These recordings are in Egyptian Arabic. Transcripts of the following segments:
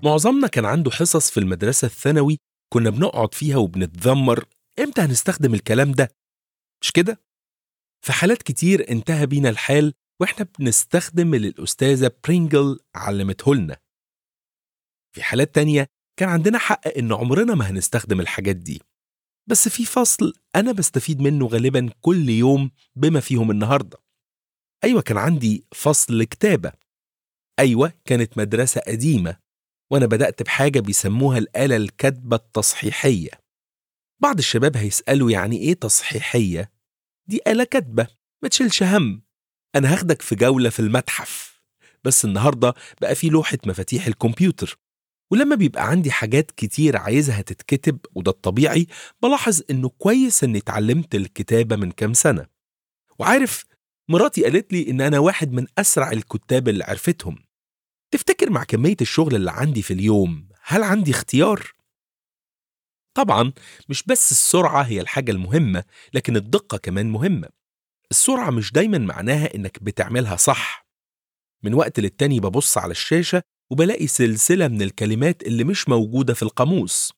معظمنا كان عنده حصص في المدرسة الثانوي كنا بنقعد فيها وبنتذمر امتى هنستخدم الكلام ده مش كده؟ في حالات كتير انتهى بينا الحال واحنا بنستخدم اللي الأستاذة برينجل علمته لنا في حالات تانية كان عندنا حق إن عمرنا ما هنستخدم الحاجات دي بس في فصل أنا بستفيد منه غالبا كل يوم بما فيهم النهاردة أيوة كان عندي فصل كتابة أيوة كانت مدرسة قديمة وأنا بدأت بحاجة بيسموها الآلة الكاتبة التصحيحية بعض الشباب هيسألوا يعني إيه تصحيحية؟ دي آلة كاتبة ما تشيلش هم أنا هاخدك في جولة في المتحف بس النهاردة بقى في لوحة مفاتيح الكمبيوتر ولما بيبقى عندي حاجات كتير عايزها تتكتب وده الطبيعي بلاحظ إنه كويس إني اتعلمت الكتابة من كام سنة وعارف مراتي قالت لي إن أنا واحد من أسرع الكتاب اللي عرفتهم تفتكر مع كمية الشغل اللي عندي في اليوم هل عندي اختيار؟ طبعا مش بس السرعة هي الحاجة المهمة لكن الدقة كمان مهمة السرعة مش دايما معناها إنك بتعملها صح من وقت للتاني ببص على الشاشة وبلاقي سلسلة من الكلمات اللي مش موجودة في القاموس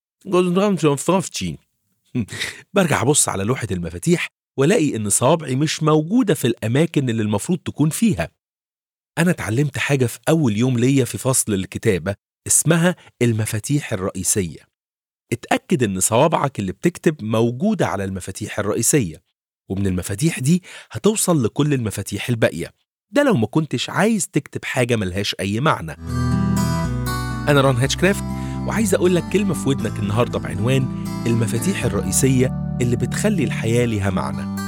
برجع أبص على لوحة المفاتيح والاقي إن صوابعي مش موجودة في الأماكن اللي المفروض تكون فيها أنا اتعلمت حاجة في أول يوم ليا في فصل الكتابة اسمها المفاتيح الرئيسية اتأكد إن صوابعك اللي بتكتب موجودة على المفاتيح الرئيسية ومن المفاتيح دي هتوصل لكل المفاتيح الباقية ده لو ما كنتش عايز تكتب حاجة ملهاش أي معنى أنا ران هاتشكرافت وعايز أقول لك كلمة في ودنك النهاردة بعنوان المفاتيح الرئيسية اللي بتخلي الحياة ليها معنى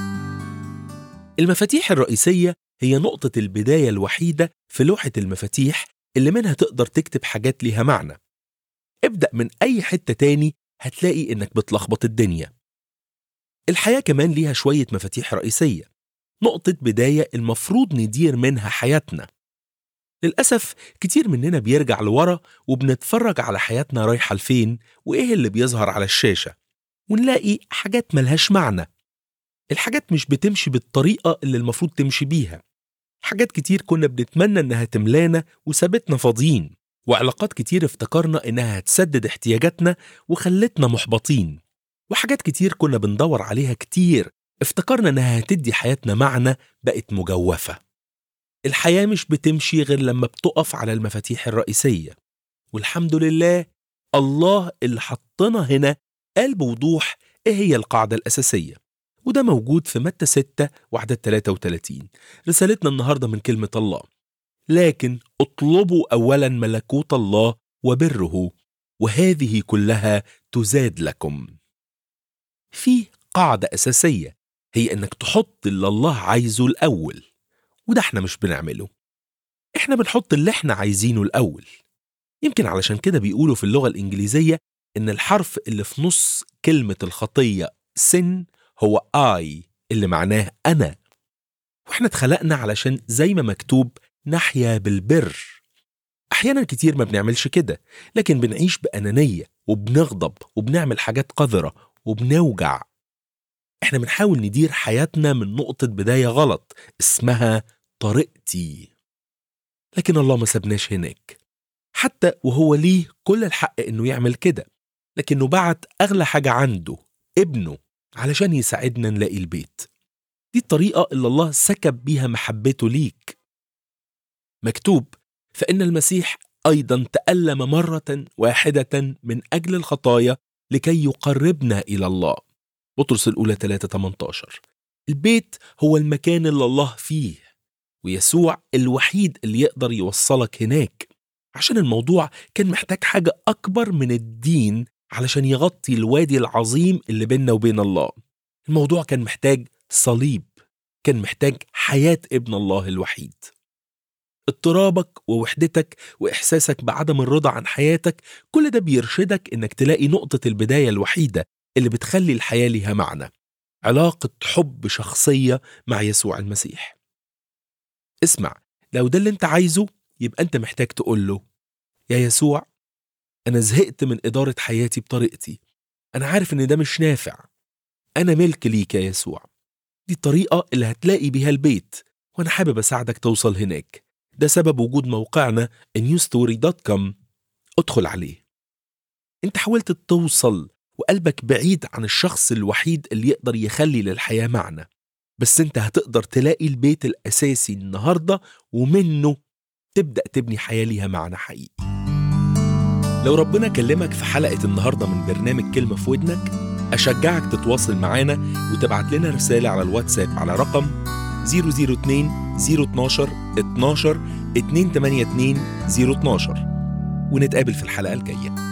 المفاتيح الرئيسية هي نقطة البداية الوحيدة في لوحة المفاتيح اللي منها تقدر تكتب حاجات ليها معنى ابدأ من أي حتة تاني هتلاقي إنك بتلخبط الدنيا الحياة كمان ليها شوية مفاتيح رئيسية نقطة بداية المفروض ندير منها حياتنا للأسف كتير مننا بيرجع لورا وبنتفرج على حياتنا رايحة لفين وإيه اللي بيظهر على الشاشة ونلاقي حاجات ملهاش معنى الحاجات مش بتمشي بالطريقة اللي المفروض تمشي بيها حاجات كتير كنا بنتمنى إنها تملانا وسابتنا فاضيين وعلاقات كتير افتكرنا إنها هتسدد احتياجاتنا وخلتنا محبطين وحاجات كتير كنا بندور عليها كتير افتكرنا إنها هتدي حياتنا معنى بقت مجوفة الحياة مش بتمشي غير لما بتقف على المفاتيح الرئيسية والحمد لله الله اللي حطنا هنا قال بوضوح إيه هي القاعدة الأساسية وده موجود في متى 6 وعدد 33 رسالتنا النهاردة من كلمة الله لكن اطلبوا أولا ملكوت الله وبره وهذه كلها تزاد لكم في قاعدة أساسية هي إنك تحط اللي الله عايزه الأول وده احنا مش بنعمله احنا بنحط اللي احنا عايزينه الأول يمكن علشان كده بيقولوا في اللغة الإنجليزية إن الحرف اللي في نص كلمة الخطية سن هو آي اللي معناه أنا وإحنا اتخلقنا علشان زي ما مكتوب نحيا بالبر أحيانا كتير ما بنعملش كده لكن بنعيش بأنانية وبنغضب وبنعمل حاجات قذرة وبنوجع إحنا بنحاول ندير حياتنا من نقطة بداية غلط اسمها طريقتي لكن الله ما سابناش هناك حتى وهو ليه كل الحق إنه يعمل كده لكنه بعت أغلى حاجة عنده ابنه علشان يساعدنا نلاقي البيت دي الطريقة اللي الله سكب بيها محبته ليك مكتوب فإن المسيح أيضا تألم مرة واحدة من أجل الخطايا لكي يقربنا إلى الله بطرس الأولى 3 18 البيت هو المكان اللي الله فيه ويسوع الوحيد اللي يقدر يوصلك هناك عشان الموضوع كان محتاج حاجة أكبر من الدين علشان يغطي الوادي العظيم اللي بيننا وبين الله الموضوع كان محتاج صليب كان محتاج حياة ابن الله الوحيد اضطرابك ووحدتك وإحساسك بعدم الرضا عن حياتك كل ده بيرشدك إنك تلاقي نقطة البداية الوحيدة اللي بتخلي الحياة ليها معنى علاقة حب شخصية مع يسوع المسيح اسمع لو ده اللي انت عايزه يبقى انت محتاج تقول له يا يسوع أنا زهقت من إدارة حياتي بطريقتي أنا عارف إن ده مش نافع أنا ملك ليك يا يسوع دي الطريقة اللي هتلاقي بيها البيت وأنا حابب أساعدك توصل هناك ده سبب وجود موقعنا newstory.com ادخل عليه انت حاولت توصل وقلبك بعيد عن الشخص الوحيد اللي يقدر يخلي للحياة معنى بس انت هتقدر تلاقي البيت الأساسي النهاردة ومنه تبدأ تبني حياة ليها معنى حقيقي لو ربنا كلمك في حلقة النهاردة من برنامج كلمة في ودنك أشجعك تتواصل معانا وتبعت لنا رسالة على الواتساب على رقم 002 012 12 282 012 ونتقابل في الحلقة الجاية